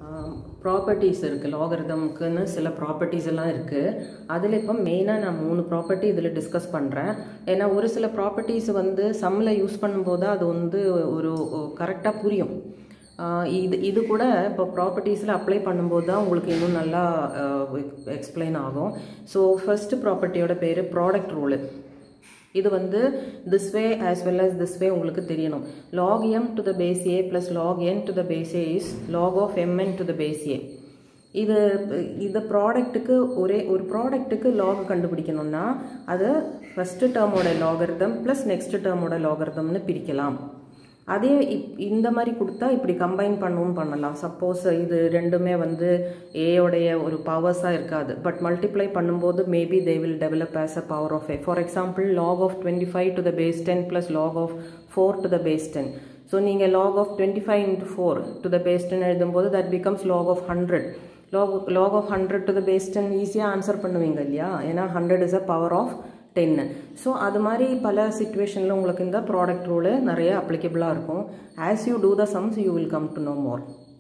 properties இருக்குது லாகரிதம்க்குன்னு சில properties எல்லாம் இருக்குது அதில் இப்போ மெயினாக நான் மூணு ப்ராப்பர்ட்டி இதில் டிஸ்கஸ் பண்ணுறேன் ஏன்னா ஒரு சில ப்ராப்பர்ட்டிஸ் வந்து சம்மில் யூஸ் பண்ணும்போது அது வந்து ஒரு கரெக்டாக புரியும் ஆஹ் இது இது கூட இப்போ ப்ராப்பர்ட்டிஸில் அப்ளை பண்ணும்போது தான் உங்களுக்கு இன்னும் நல்லா எக்ஸ்பிளைன் ஆகும் ஸோ ஃபர்ஸ்ட் ப்ராப்பர்ட்டியோட பேர் ப்ராடக்ட் ரூலு இது வந்து this way as well as this way உங்களுக்கு தெரியணும் log m to the base A plus log n to the base A is log of mn to the base A இது இந்த ப்ராடக்ட்டுக்கு ஒரே ஒரு ப்ராடக்ட்டுக்கு லாக் கண்டுபிடிக்கணும்னா அதை ஃபஸ்ட்டு டேர்மோட லாகரிதம் ப்ளஸ் நெக்ஸ்ட் டேர்மோட லாகரிதம்னு பிரிக்கலாம் அதே இப் இந்த மாதிரி கொடுத்தா இப்படி கம்பைன் பண்ணவும் பண்ணலாம் சப்போஸ் இது ரெண்டுமே வந்து ஏயோடைய ஒரு பவர்ஸாக இருக்காது பட் மல்டிப்ளை பண்ணும்போது maybe they will develop as a power of A for example log of twenty five to the base ten plus log of four to the base ten so நீங்கள் log of twenty five into four to the base ten எழுதும்போது that becomes log of hundred log log of hundred to the base ten ஈஸியாக answer பண்ணுவீங்க இல்லையா ஏன்னா hundred is a power of ten so அது மாதிரி பல சுச்சுவேஷனில் உங்களுக்கு இந்த ப்ராடக்ட் ரூலு நிறைய அப்ளிகபிளாக இருக்கும் as you do the sums you will come to know more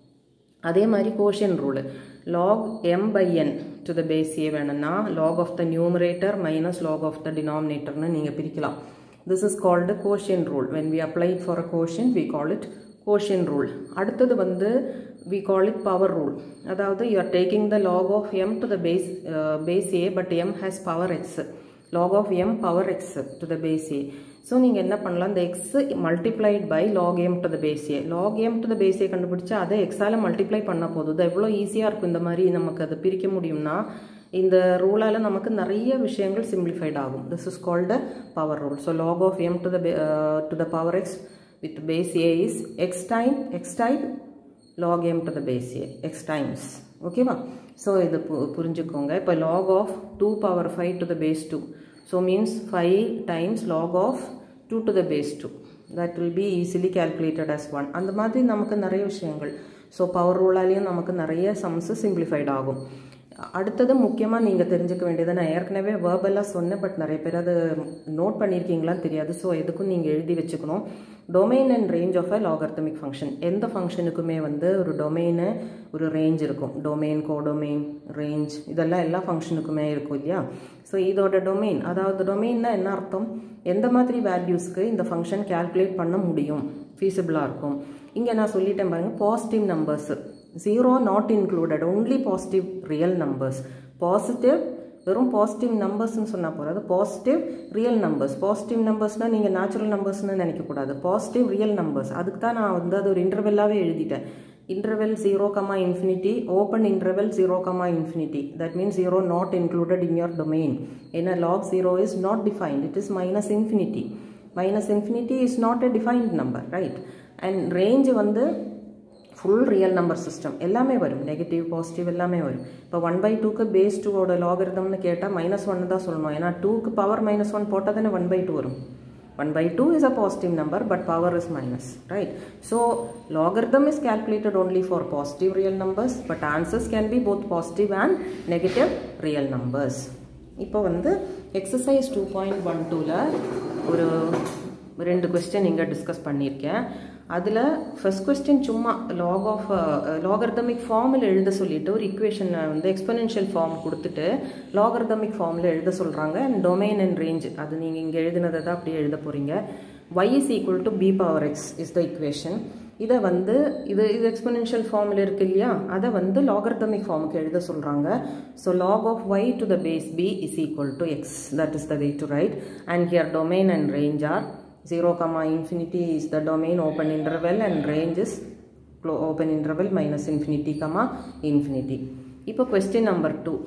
அதே மாதிரி quotient rule log M by N to the base A வேணும்னா log of the numerator minus log of the டினாமினேட்டர்னு நீங்கள் பிரிக்கலாம் this is called quotient rule when we apply for a quotient we call it quotient rule அடுத்தது வந்து we call it power rule அதாவது you are taking the log of M to the base base A but M has power X log of m power x to the base a so நீங்கள் என்ன பண்ணலாம் இந்த X multiplied by log M to the base A log M to the base A கண்டுபிடிச்சா அதை எக்ஸால் multiply பண்ண போதும் இது எவ்வளோ ஈஸியாக இருக்கும் இந்த மாதிரி நமக்கு அதை பிரிக்க முடியும்னா இந்த ரூலால் நமக்கு நிறைய விஷயங்கள் சிம்பிளிஃபைட் ஆகும் this is called power rule so log of M to the to the power X with base A is X time X time log M to the base A X times ஓகேவா so இது பு புரிஞ்சுக்கோங்க இப்போ log of two power five to the base two so means five times log of two to the base two that will be easily calculated as one அந்த மாதிரி நமக்கு நிறைய விஷயங்கள் ஸோ பவர் ரூலாலேயும் நமக்கு நிறைய சம்ஸு சிம்பிளிஃபைட் ஆகும் அடுத்தது முக்கியமாக நீங்கள் தெரிஞ்சுக்க வேண்டியது நான் ஏற்கனவே வேர்பெல்லாம் சொன்னேன் பட் நிறைய பேர் அது நோட் பண்ணியிருக்கீங்களான்னு தெரியாது ஸோ எதுக்கும் நீங்கள் எழுதி வச்சுக்கணும் domain and range of a logarithmic function எந்த ஃபங்க்ஷனுக்குமே வந்து ஒரு டொமைனு ஒரு ரேஞ்ச் இருக்கும் டொமைன் கோடொமைன் ரேஞ்ச் இதெல்லாம் எல்லா ஃபங்க்ஷனுக்குமே இருக்கும் இல்லையா ஸோ இதோட டொமைன் அதாவது டொமைன்னா என்ன அர்த்தம் எந்த மாதிரி வேல்யூஸ்க்கு இந்த ஃபங்க்ஷன் கேல்குலேட் பண்ண முடியும் ஃபீஸிபிளாக இருக்கும் இங்கே நான் சொல்லிட்டேன் பாருங்கள் positive numbers zero not included only positive real numbers positive வெறும் பாசிட்டிவ் நம்பர்ஸ்னு சொன்னால் போகிறது பாசிட்டிவ் ரியல் நம்பர்ஸ் பாசிட்டிவ் நம்பர்ஸ்னால் நீங்கள் நேச்சுரல் நம்பர்ஸ்னு நினைக்கக்கூடாது பாசிட்டிவ் ரியல் நம்பர்ஸ் அதுக்கு தான் நான் வந்து அது ஒரு இன்டர்வெல்லாகவே எழுதிட்டேன் interval zero comma infinity open interval zero comma infinity that means zero not included in your domain ஏன்னா log zero is not defined it is minus infinity minus infinity is not a defined number right and range வந்து full real number system எல்லாமே வரும் negative positive எல்லாமே வரும் இப்போ one by டூக்கு base டூவோட லாகரிதம்னு கேட்டால் மைனஸ் ஒன் தான் சொல்லணும் ஏன்னா டூக்கு பவர் மைனஸ் ஒன் போட்டால் தானே ஒன் பை டூ வரும் one by two is a positive number but power is minus right so logarithm is calculated only for positive real numbers but answers can be both positive and negative real numbers இப்போ வந்து exercise two point one டூவில் ஒரு ரெண்டு question இங்கே discuss பண்ணியிருக்கேன் அதில் first question சும்மா log of logarithmic ஃபார்மில் எழுத சொல்லிட்டு ஒரு இக்குவேஷனை வந்து எக்ஸ்பெனென்ஷியல் ஃபார்ம் கொடுத்துட்டு லாகர்தமிக் ஃபார்மில் எழுத சொல்கிறாங்க அண்ட் டொமைன் அண்ட் ரேஞ்ச் அது நீங்கள் இங்கே எழுதினதை தான் அப்படியே எழுத போகிறீங்க y is equal to b power x is the equation இதை வந்து இது இது எக்ஸ்பெனென்ஷியல் ஃபார்மில் இருக்கு இல்லையா அதை வந்து லாகர்தமிக் ஃபார்முக்கு எழுத சொல்கிறாங்க so log of Y to the base B is equal to X that is the way to write and here domain and range are 0 comma infinity is the domain open interval and range is open interval minus infinity comma infinity இப்போ question number two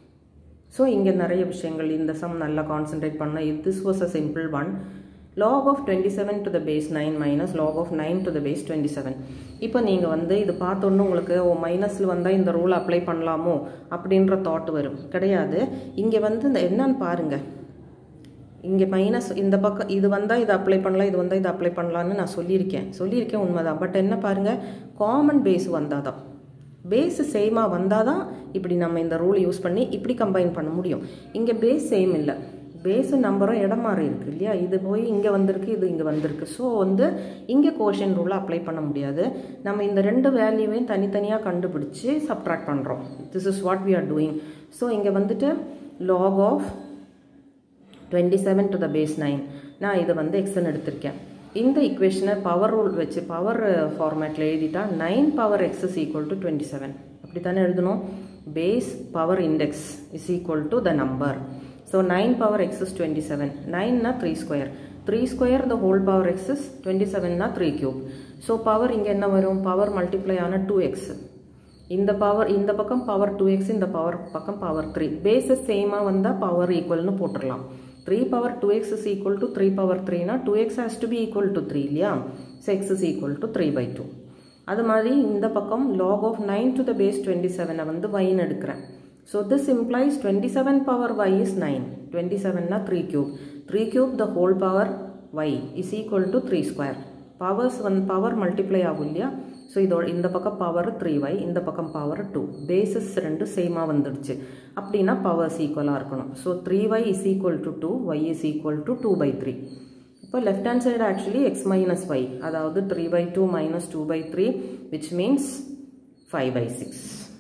so இங்கே நிறைய விஷயங்கள் இந்த sum நல்லா concentrate பண்ண this was a simple one log of 27 to the base 9 minus log of 9 to the base 27 இப்போ நீங்கள் வந்து இது பார்த்தோன்னு உங்களுக்கு ஓ மைனஸில் வந்தால் இந்த ரூல் அப்ளை பண்ணலாமோ அப்படின்ற தாட் வரும் கிடையாது இங்கே வந்து இந்த என்னன்னு பாருங்கள் இங்கே மைனஸ் இந்த பக்கம் இது வந்தால் இது அப்ளை பண்ணலாம் இது வந்தால் இது அப்ளை பண்ணலான்னு நான் சொல்லியிருக்கேன் சொல்லியிருக்கேன் உண்மைதான் பட் என்ன பாருங்கள் காமன் பேஸ் வந்தால் தான் பேஸ் சேமாக வந்தால் தான் இப்படி நம்ம இந்த ரூல் யூஸ் பண்ணி இப்படி கம்பைன் பண்ண முடியும் இங்கே பேஸ் சேம் இல்லை பேஸு நம்பரும் இடம் மாறி இருக்கு இல்லையா இது போய் இங்கே வந்திருக்கு இது இங்கே வந்திருக்கு ஸோ வந்து இங்கே கோஷன் ரூலை அப்ளை பண்ண முடியாது நம்ம இந்த ரெண்டு வேல்யூவையும் தனித்தனியாக கண்டுபிடிச்சி சப்ட்ராக்ட் பண்ணுறோம் this is what we are doing so இங்கே வந்துட்டு log of twenty seven to the base nine நான் இதை வந்து எக்ஸ்ன்னு எடுத்திருக்கேன் இந்த இக்குவேஷனை பவர் ரூல் வச்சு பவர் ஃபார்மேட்டில் எழுதிட்டா nine power X is equal to twenty seven அப்படி தானே எழுதணும் base power index is equal to the number so nine power X is twenty seven நைன்னா three square three square the whole power X is twenty செவன்னா three cube so power இங்கே என்ன வரும் power multiply ஆன two X இந்த power இந்த பக்கம் power two X இந்த பவர் பக்கம் பவர் த்ரீ பேஸஸ் சேமாக வந்தால் பவர் ஈக்குவல்னு போட்டுடலாம் three power two X is equal to three power த்ரீனா two X has to be equal to three இல்லையா so X is equal to three by two அது மாதிரி இந்த பக்கம் log of nine to the base twenty செவனை வந்து வைன்னு எடுக்கிறேன் so this implies twenty seven power y is nine twenty செவன்னா three cube three cube the whole power y is equal to three square powers வந்து power multiply ஆகும் இல்லையா so இதோட இந்த பக்கம் பவர் த்ரீ ஒய் இந்த பக்கம் பவர் டூ பேசஸ் ரெண்டு சேமாக வந்துடுச்சு அப்படின்னா பவர்ஸ் ஈக்குவலாக இருக்கணும் so three Y is equal to two Y is equal to two by three இப்போ left hand side actually X minus Y அதாவது three by two minus two by three which means five by six